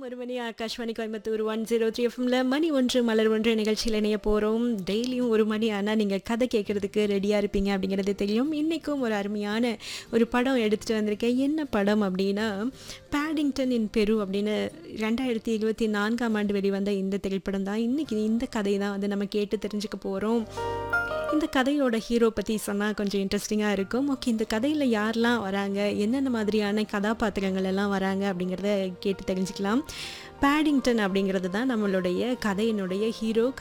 ஒரு மணி Akashvani Coimbatore one zero three எஃப்எம்ல மணி ஒன்று மலர் ஒன்று நிகழ்ச்சியில் இணைய போகிறோம் டெய்லியும் ஒரு மணி ஆனால் நீங்கள் கதை கேட்குறதுக்கு ரெடியாக இருப்பீங்க அப்படிங்கிறது தெரியும் இன்றைக்கும் ஒரு அருமையான ஒரு படம் எடுத்துகிட்டு வந்திருக்கேன் என்ன படம் அப்படின்னா பேடிங்டன் இன் பெரு அப்படின்னு ரெண்டாயிரத்தி இருபத்தி நான்காம் ஆண்டு வெளிவந்த இந்த திரைப்படம் தான் இன்றைக்கி இந்த கதை தான் வந்து நம்ம கேட்டு தெரிஞ்சுக்க போகிறோம் இந்த கதையோட ஹீரோ பற்றி சொன்னால் கொஞ்சம் இன்ட்ரெஸ்டிங்காக இருக்கும் ஓகே இந்த கதையில் யாரெல்லாம் வராங்க என்னென்ன மாதிரியான கதாபாத்திரங்கள் எல்லாம் வராங்க அப்படிங்கிறத கேட்டு தெரிஞ்சுக்கலாம் பேடிங்டன் அப்படிங்கிறது தான் நம்மளுடைய கதையினுடைய ஹீரோ